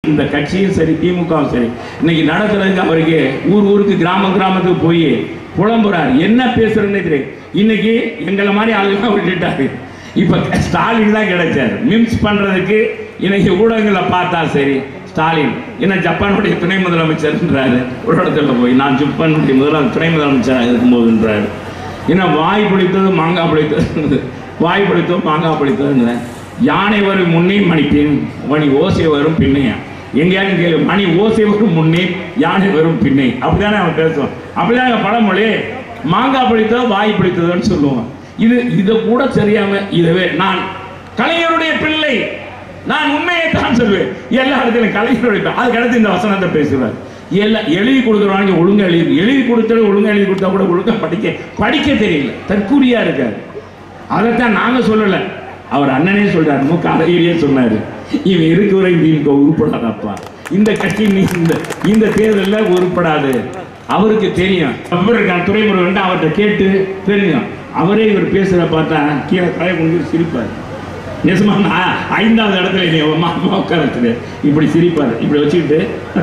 இந்த கட்சியும் சரி திமுகவும் சரி இன்னைக்கு நடக்கிறதுக்கு அவருக்கு ஊர் ஊருக்கு கிராமம் கிராமத்துக்கு போய் புலம்புறாரு என்ன பேசுறேன்னு தெரியும் இன்னைக்கு எங்களை மாதிரி ஆளுங்களாம் விட்டுட்டாரு இப்ப ஸ்டாலின் தான் கிடைச்சாரு மிம்ஸ் பண்றதுக்கு இன்னைக்கு ஊடகங்களை பார்த்தா சரி ஸ்டாலின் என்ன ஜப்பானுடைய துணை முதலமைச்சர்ன்றாரு ஒரு இடத்துல போய் நான் ஜப்பானுடைய முதல் துணை முதலமைச்சராக இருக்கும்போதுன்றாரு என்ன வாய் பிடித்தது மாங்காய் பிடித்தது வாய் பிடித்தது மாங்காய் பிடித்ததுன்னு யானை வரும் முன்னே மணி பின் மணி ஓசை வரும் பின்னையா எங்கேயாவது கேளு மணி ஓசை வரும் முன்னே யானை வரும் பின்னை அப்படிதானே அவன் பேசுவான் அப்படிதான் பழமொழி மாங்காய் பிடித்ததோ வாய் பிடித்ததோன்னு சொல்லுவான் இது இதை கூட தெரியாம இதவே நான் கலைஞருடைய பிள்ளை நான் உண்மையை தான் சொல்லுவேன் எல்லா இடத்துலையும் கலைஞருடைய பிள்ளை. அதுக்கு அடுத்து இந்த வசனத்தை பேசுவார் எல்லாம் எழுதி கொடுக்குறவாங்க ஒழுங்கா எழுதி எழுதி கொடுத்தது ஒழுங்கா எழுதி கொடுத்தா கூட ஒழுங்கா படிக்க படிக்க தெரியல தற்கூரியா இருக்காரு அதைத்தான் நாங்க சொல்லல அவர் அண்ணனே சொல்றாரு மு அழகிரியே சொன்னாரு இவன் இருக்கு வரை திமுக உருப்படாதப்பா இந்த கட்சி நீ இந்த இந்த தேர்தலில் உருப்படாது அவருக்கு தெரியும் அவர் இருக்கான் துறைமுருகன் அவர்கிட்ட கேட்டு தெரியும் அவரே இவர் பேசுற பார்த்தா கீழே கலை கொண்டு சிரிப்பார் நிஜமா நான் ஐந்தாவது இடத்துல என்னை அம்மா அம்மா உட்கார வச்சுட்டு இப்படி சிரிப்பார் இப்படி வச்சுக்கிட்டு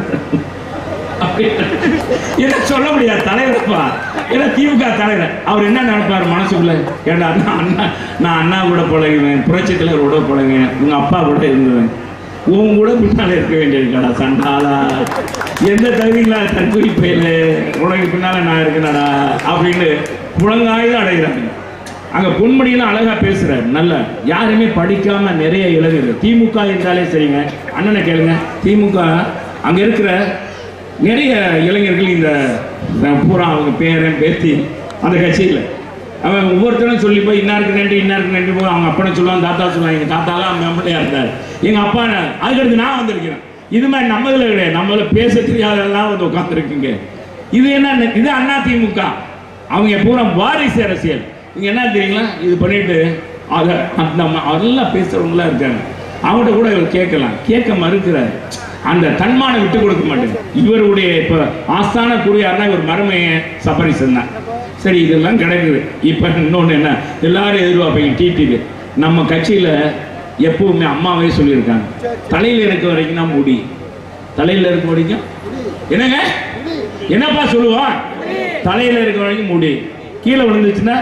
என்ன சொல்ல முடியாது தலைவர்ப்பா ஏன்னா திமுக தலைவர் அவர் என்ன நினைப்பாரு மனசுக்குள்ள ஏண்டா நான் அண்ணா நான் அண்ணா கூட பழகுவேன் புரட்சி தலைவர் கூட பழகுவேன் உங்க அப்பா கூட இருந்துவேன் உன் கூட பின்னால இருக்க வேண்டியிருக்கடா சண்டாளா எந்த தகுதிங்களா தற்கொலை பயில உனக்கு பின்னால நான் இருக்கேனடா அப்படின்னு புலங்காயுதம் அடைகிறாங்க அங்க பொன்மணியெல்லாம் அழகா பேசுறாரு நல்ல யாருமே படிக்காம நிறைய இளைஞர்கள் திமுக என்றாலே சரிங்க அண்ணனை கேளுங்க திமுக அங்க இருக்கிற நிறைய இளைஞர்கள் இந்த அஹ், பூரா அவங்க பேரன் பேத்தி அந்த கட்சியில் அவன் ஒவ்வொருத்தரும் சொல்லி போய் இன்னாருக்கு நன்றி இன்னாருக்கு நன்றி போய் அவங்க அப்பனை சொல்லுவாங்க தாத்தா சொல்லுவாங்க எங்கள் தாத்தாலாம் மெம்பளையாக இருந்தார் எங்கள் அப்பா நான் அதுக்கடுத்து நான் வந்திருக்கிறேன் இது மாதிரி நம்மதுல கிடையாது நம்மள பேச தெரியாதெல்லாம் வந்து உட்காந்துருக்குங்க இது என்ன இது அண்ணா திமுக அவங்க பூரா வாரிசு அரசியல் இங்க என்ன தெரியுங்களா இது பண்ணிட்டு அதை அந்த ம- அதெல்லாம் பேசுறவங்களாம் இருக்காங்க அவங்கள்ட்ட கூட இவர் கேட்கலாம் கேட்க மறுக்கிறார் அந்த தன்மானம் விட்டு கொடுக்க மாட்டேங்குது இவருடைய இப்போ ஆஸ்தான குறியாருன்னா இவர் மருமைய சபரிசன் தான் சரி இதெல்லாம் கிடைக்குது இப்போ இன்னொன்று என்ன எல்லாரும் எதிர்பார்ப்பீங்க டிடிவி நம்ம கட்சியில் எப்பவுமே அம்மாவே சொல்லியிருக்காங்க தலையில் இருக்க வரைக்கும் தான் முடி தலையில் இருக்க வரைக்கும் என்னங்க என்னப்பா சொல்லுவான் தலையில இருக்க வரைக்கும் முடி கீழே விழுந்துச்சுன்னா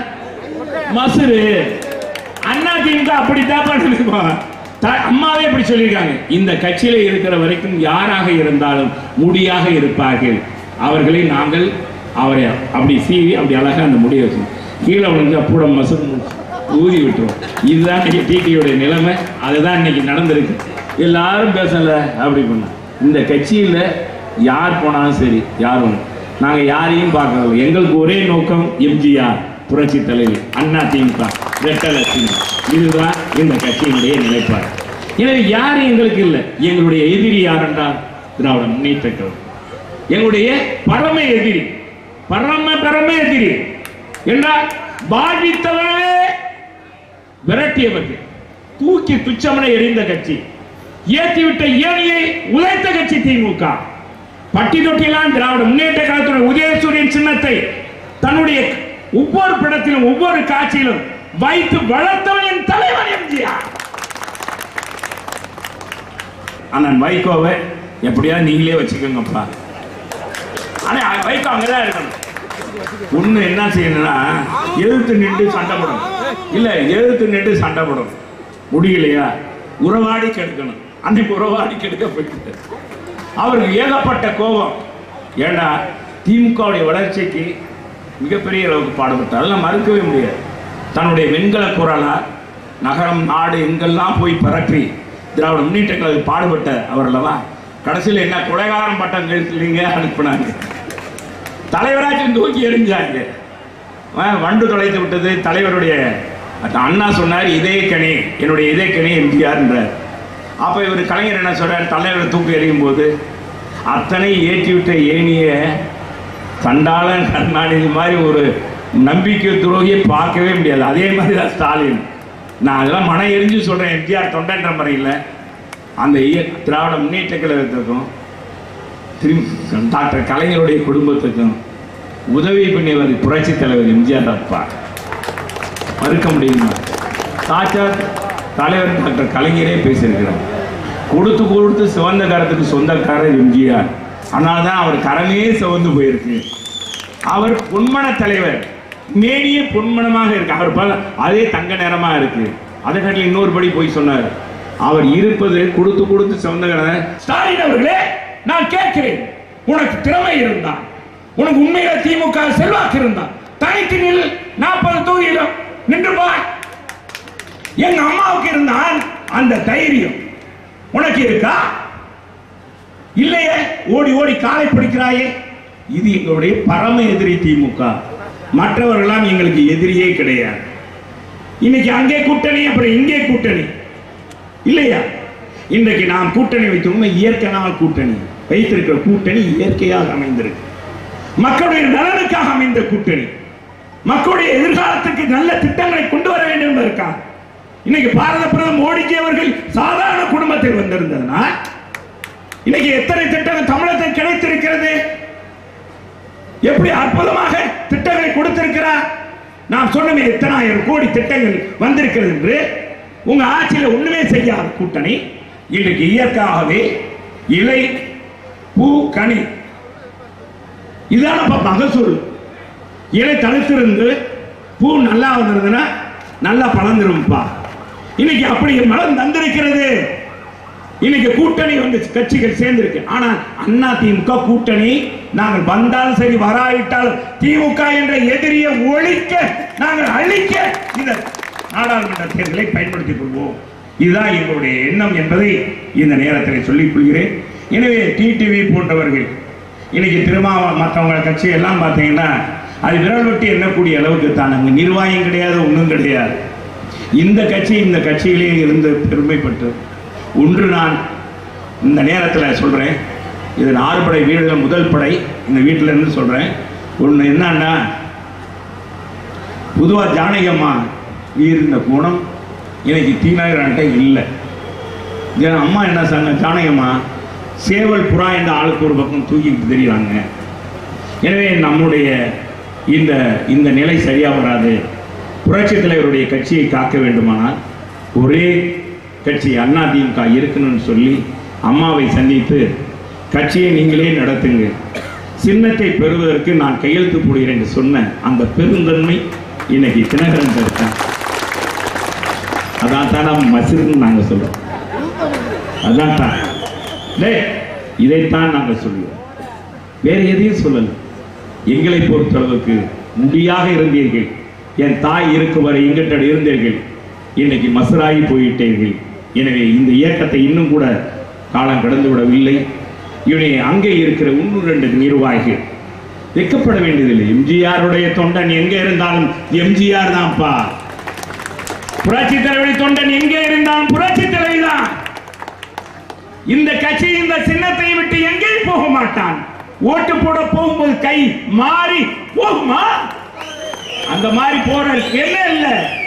மசுரு அண்ணா திமுக அப்படித்தான் பண்ணிருக்கோம் அம்மாவே இப்படி சொல்லியிருக்காங்க இந்த கட்சியில இருக்கிற வரைக்கும் யாராக இருந்தாலும் முடியாக இருப்பார்கள் அவர்களை நாங்கள் அவரை அப்படி சீவி அப்படி அழகா அந்த முடியை வச்சு கீழே விழுந்து அப்பூட மசுரு ஊதி விட்டுரும் இதுதான் இன்னைக்கு டிடியோடைய நிலைமை அதுதான் இன்னைக்கு நடந்திருக்கு எல்லாரும் பேசல அப்படி பண்ண இந்த கட்சியில யார் போனாலும் சரி யார் ஒன்று நாங்கள் யாரையும் பார்க்கறதில்ல எங்களுக்கு ஒரே நோக்கம் எம்ஜிஆர் புரட்சி தலைவி அண்ணா திமுக ரெட்டலட்சுமி இதுதான் இந்த கட்சியினுடைய நிலைப்பாடு எனவே யாரும் எங்களுக்கு இல்லை எங்களுடைய எதிரி யார் என்றால் திராவிட முன்னேற்ற கழகம் எங்களுடைய பரம எதிரி பரம பரம எதிரி என்றால் பாதித்தவர்களே விரட்டியவர்கள் தூக்கி துச்சமனை எறிந்த கட்சி ஏற்றிவிட்ட ஏணியை உதைத்த கட்சி திமுக பட்டி தொட்டியெல்லாம் திராவிட முன்னேற்ற கழகத்துடைய உதயசூரியன் சின்னத்தை தன்னுடைய ஒவ்வொரு படத்திலும் ஒவ்வொரு காட்சியிலும் வைத்து வளர்த்தவன் என் தலைவன் எம்ஜிஆர் அண்ணன் வைகோவை எப்படியாவது நீங்களே வச்சுக்கோங்கப்பா ஆனா வைகோ அங்கதான் இருக்கணும் ஒண்ணு என்ன செய்யணும்னா எதிர்த்து நின்று சண்டை போடணும் இல்ல எதிர்த்து நின்று சண்டை போடணும் முடியலையா உறவாடி கெடுக்கணும் அன்னைக்கு உறவாடி கெடுக்க போயிட்டு அவருக்கு ஏகப்பட்ட கோபம் ஏண்டா திமுகவுடைய வளர்ச்சிக்கு மிகப்பெரிய அளவுக்கு பாடுபட்டார் அதெல்லாம் மறுக்கவே முடியாது தன்னுடைய வெண்கல குரலா நகரம் நாடு எங்கெல்லாம் போய் பரப்பி திராவிட முன்னேற்ற கழகம் பாடுபட்ட அவர் அல்லவா கடைசியில் என்ன கொலைகாரம் பட்டம் கழித்துலீங்க அனுப்புனாங்க தலைவராச்சும் தூக்கி எறிஞ்சாங்க அஹ் வண்டு தொலைத்து விட்டது தலைவருடைய அந்த அண்ணா சொன்னார் இதே கனி என்னுடைய இதே கனி எம்ஜிஆர்ன்றார் அப்போ இவர் கலைஞர் என்ன சொல்றார் தலைவரை தூக்கி எறியும் போது அத்தனை ஏற்றிவிட்ட ஏணிய சண்டாளன் கருணாநிதி மாதிரி ஒரு நம்பிக்கை துரோகியை பார்க்கவே முடியாது அதே மாதிரி தான் ஸ்டாலின் நான் அதெல்லாம் மன எரிஞ்சு சொல்றேன் எம்ஜிஆர் தொண்டன்ற முறையில் அந்த இய- திராவிட முன்னேற்ற கழகத்திற்கும் திரு டாக்டர் கலைஞருடைய குடும்பத்துக்கும் உதவி பண்ணியவர் புரட்சி தலைவர் எம்ஜிஆர் அப்பா மறுக்க முடியுமா சாட்சாத் தலைவர் டாக்டர் கலைஞரே பேசியிருக்கிறார் கொடுத்து கொடுத்து சிவந்த கரத்துக்கு சொந்தக்காரர் எம்ஜிஆர் அதனால தான் அவர் கரமே சிவந்து போயிருக்கு அவர் பொன்மன தலைவர் மேனியே பொன்மனமாக இருக்கு அவர் பல அதே தங்க நிறமா இருக்கு அதை காட்டில் இன்னொரு படி போய் சொன்னார் அவர் இருப்பது கொடுத்து கொடுத்து சிவந்த கரன் ஸ்டாலின் அவர்களே நான் கேட்கிறேன் உனக்கு திறமை இருந்தா உனக்கு உண்மையில திமுக செல்வாக்கு இருந்தா தனித்து நில் நாற்பது தொகுதியிலும் நின்று பார் எங்க அம்மாவுக்கு இருந்தால் அந்த தைரியம் உனக்கு இருக்கா இல்லையே ஓடி ஓடி காலை பிடிக்கிறாயே இது எங்களுடைய பரம எதிரி திமுக மற்றவர்களாம் எங்களுக்கு எதிரியே கிடையாது இன்னைக்கு அங்கே கூட்டணி அப்புறம் இங்கே கூட்டணி இல்லையா இன்றைக்கு நாம் கூட்டணி வைத்தோம்னா இயற்கையான கூட்டணி வைத்திருக்கிற கூட்டணி இயற்கையாக அமைந்திருக்கு மக்களுடைய நலனுக்காக அமைந்த கூட்டணி மக்களுடைய எதிர்காலத்துக்கு நல்ல திட்டங்களை கொண்டு வர வேண்டும் என்பதற்காக இன்னைக்கு பாரத பிரதமர் மோடிஜி அவர்கள் சாதாரண குடும்பத்தில் வந்திருந்ததுனா இன்னைக்கு எத்தனை திட்டங்கள் தமிழகத்தில் கிடைத்திருக்கிறது எப்படி அற்புதமாக திட்டங்களை கொடுத்திருக்கிறார் நாம் சொன்னமே எத்தனாயிரம் கோடி திட்டங்கள் வந்திருக்கிறது என்று உங்க ஆட்சியில ஒண்ணுமே செய்யாத கூட்டணி இன்றைக்கு இயற்கையாகவே இலை பூ கனி இதான இப்ப மகசூல் இலை தடுத்திருந்து பூ நல்லா வந்திருந்ததுன்னா நல்லா பலந்துரும்பா இன்னைக்கு அப்படி மலம் தந்திருக்கிறது இன்னைக்கு கூட்டணி வந்து கட்சிகள் சேர்ந்திருக்கு ஆனால் அண்ணா திமுக கூட்டணி நாங்கள் வந்தாலும் சரி வராவிட்டாலும் திமுக என்ற எதிரியை ஒழிக்க நாங்கள் அழிக்க இந்த நாடாளுமன்ற தேர்தலை பயன்படுத்திக் கொள்வோம் இதுதான் எங்களுடைய எண்ணம் என்பதை இந்த நேரத்தில் சொல்லிக் கொள்கிறேன் எனவே டிடிவி போன்றவர்கள் இன்னைக்கு திருமாவ மற்றவங்க கட்சி எல்லாம் பார்த்தீங்கன்னா அது விரல் வெட்டி எண்ணக்கூடிய அளவுக்கு தான் அங்கே நிர்வாகம் கிடையாது ஒன்றும் கிடையாது இந்த கட்சி இந்த கட்சியிலே இருந்து பெருமைப்பட்டு ஒன்று நான் இந்த நேரத்தில் சொல்கிறேன் இது ஆறு படை வீடுகள் முதல் படை இந்த வீட்டில் இருந்து சொல்கிறேன் ஒன்று என்னன்னா பொதுவாக ஜானகம்மா இருந்த குணம் இன்னைக்கு தீநகர்கிட்ட இல்லை இது அம்மா என்ன சொன்ன ஜானகம்மா சேவல் புறா என்ற ஆளுக்கு ஒரு பக்கம் தூக்கிட்டு தெரியுறாங்க எனவே நம்முடைய இந்த இந்த நிலை சரியா வராது புரட்சி தலைவருடைய கட்சியை காக்க வேண்டுமானால் ஒரே கட்சி அண்ணா திமுக இருக்கணும்னு சொல்லி அம்மாவை சந்தித்து கட்சியை நீங்களே நடத்துங்க சின்னத்தை பெறுவதற்கு நான் கையெழுத்து போடுகிறேன் என்று சொன்ன அந்த பெருந்தன்மை இன்னைக்கு தினகரன் இருக்கான் அதான் தான் நம்ம மசிர்னு நாங்கள் சொல்றோம் அதான் தான் டேய், இதைத்தான் நாங்கள் சொல்லுவோம் வேற எதையும் சொல்லல எங்களை பொறுத்தளவுக்கு முடியாக இருந்தீர்கள் என் தாய் இருக்கும் வரை எங்கிட்ட இருந்தீர்கள் இன்னைக்கு மசராகி போயிட்டீர்கள் எனவே இந்த இயக்கத்தை இன்னும் கூட காலம் கடந்து விடவில்லை இவனை அங்கே இருக்கிற ஒன்று ரெண்டு நிர்வாகிகள் வெக்கப்பட வேண்டியதில்லை எம்ஜிஆருடைய தொண்டன் எங்க இருந்தாலும் எம்ஜிஆர் தான்ப்பா புரட்சி தலைவரி தொண்டன் எங்கே இருந்தாலும் புரட்சி தலைவி தான் இந்த கட்சி இந்த சின்னத்தை விட்டு எங்கேயும் போக மாட்டான் ஓட்டு போட போகும்போது கை மாறி போகுமா அந்த மாதிரி போற என்ன இல்ல